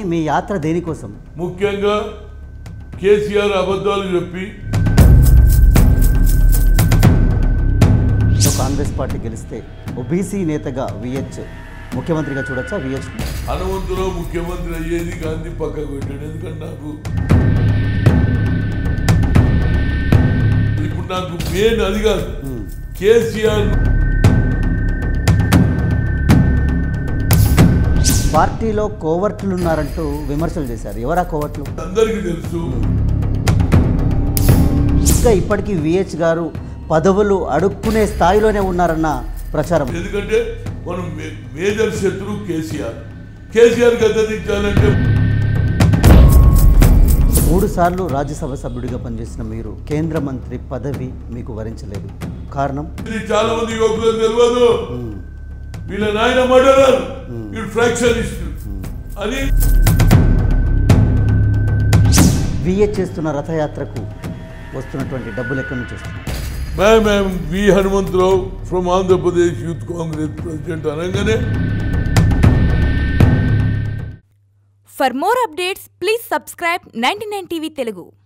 మీ యాత్ర దేనికోసం ముఖ్యంగా కేసీఆర్ అబద్ధాలు చెప్పి సో కాంగ్రెస్ పార్టీ గెలిస్తే ఓబీసీ నేతగా విహెచ్ ముఖ్యమంత్రిగా చూడొచ్చా విహెచ్ హనుమంతురావు ముఖ్యమంత్రి అయ్యేది గాంధీ పక్కకు పెట్టాడు ఎందుకంటే నాకు ఇప్పుడు నాకు మెయిన్ అది కాదు కేసీఆర్ పార్టీలో కోవర్ట్లు ఉన్నారంటూ విమర్శలు చేశారు ఎవరా కోవర్ట్లు అందరికీ తెలుసు ఇంకా ఇప్పటికీ విహెచ్ గారు పదవులు అడుక్కునే స్థాయిలోనే ఉన్నారన్న ప్రచారం ఎందుకంటే మనం మే- మేజర్ శత్రువు కేసీఆర్ కేసీఆర్ గద్దెదించాలంటే మూడు సార్లు రాజ్యసభ సభ్యుడిగా పనిచేసిన మీరు కేంద్ర మంత్రి పదవి మీకు వరించలేదు కారణం ఇది చాలా మంది యువకులకు తెలియదు వీళ్ళ నాయన మర్డరర్ వీడు ఫ్రాక్షనిస్ట్ అని విహెచ్ చేస్తున్న రథయాత్రకు వస్తున్నటువంటి డబ్బులు ఎక్కడి నుంచి వస్తున్నాయి ma'am ma'am V Hanumantharao from Andhra Pradesh youth Congress president అనగానే For more updates, please subscribe 99 TV Telugu.